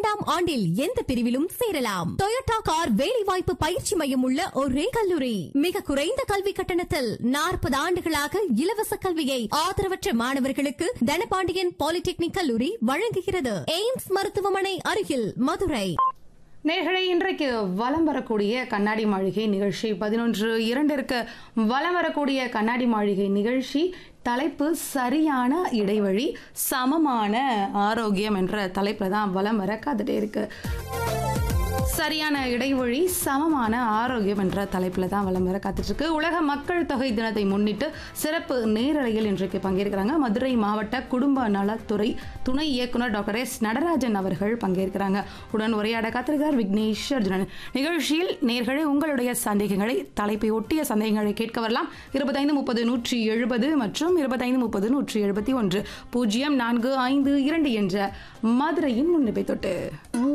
இரண்டாம் ஆண்டில் எந்த பிரிவிலும் சேரலாம் டொயோட்டா கார் வேலைவாய்ப்பு பயிற்சி மையம் உள்ள ஒரே கல்லூரி மிக குறைந்த கல்வி கட்டணத்தில் நாற்பது ஆண்டுகளாக இலவச கல்வியை ஆதரவற்ற மாணவர்களுக்கு தனபாண்டியன் பாலிடெக்னிக் கல்லூரி வழங்குகிறது எய்ம்ஸ் மருத்துவமனை அருகில் மதுரை நேர்களை இன்றைக்கு வலம் வரக்கூடிய கண்ணாடி மாளிகை நிகழ்ச்சி பதினொன்று இரண்டிற்கு வலம் வரக்கூடிய கண்ணாடி மாளிகை நிகழ்ச்சி தலைப்பு சரியான இடைவழி சமமான ஆரோக்கியம் என்ற தலைப்பில் தான் வலம் வர காத்துட்டே இருக்கு சரியான இடைவழி சமமான ஆரோக்கியம் என்ற தலைப்பில் தான் வலம் வர காத்துட்ருக்கு உலக மக்கள் தொகை தினத்தை முன்னிட்டு சிறப்பு நேரலையில் இன்றைக்கு பங்கேற்கிறாங்க மதுரை மாவட்ட குடும்ப நலத்துறை துணை இயக்குனர் டாக்டர் எஸ் நடராஜன் அவர்கள் பங்கேற்கிறாங்க உடன் உரையாட காத்திருக்கிறார் விக்னேஷ் அர்ஜுனன் நிகழ்ச்சியில் நேர்களை உங்களுடைய சந்தேகங்களை தலைப்பை ஒட்டிய சந்தேகங்களை கேட்க வரலாம் இருபத்தைந்து முப்பது நூற்றி எழுபது மற்றும் இருபத்தைந்து முப்பது நூற்றி எழுபத்தி ஒன்று பூஜ்ஜியம் நான்கு ஐந்து இரண்டு என்ற மதுரையின் முன்னிப்பை தொட்டு